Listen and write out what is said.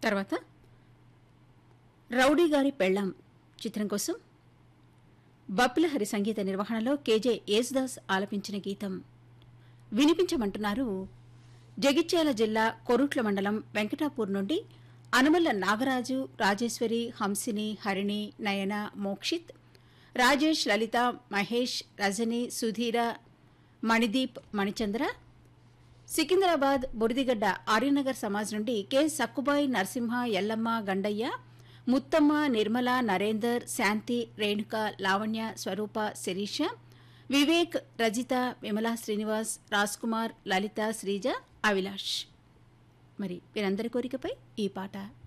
తర్వాత రౌడీ గారి పెళ్ళాం చిత్రం కోసం బప్పులహరి సంగీత నిర్వహణలో కేజే యేసుదాస్ ఆలపించిన గీతం వినిపించమంటున్నారు జగిత్యాల జిల్లా కొరుట్ల మండలం వెంకటాపూర్ నుండి అనుమల్ల నాగరాజు రాజేశ్వరి హంసిని హరిణి నయన మోక్షిత్ రాజేష్ లలిత మహేష్ రజని సుధీర మణిదీప్ మణిచంద్ర సికింద్రాబాద్ బుడిదిగడ్డ ఆర్యనగర్ సమాజ్ నుండి కె సక్కుబాయి నరసింహ ఎల్లమ్మ గండయ్య ముత్తమ్మ నిర్మల నరేందర్ శాంతి రేణుక లావణ్య స్వరూప శిరీష వివేక్ రజిత విమలా శ్రీనివాస్ రాజ్ కుమార్ లలిత శ్రీజ అవిలాష్ మరి వీరందరి కోరికపై ఈ పాట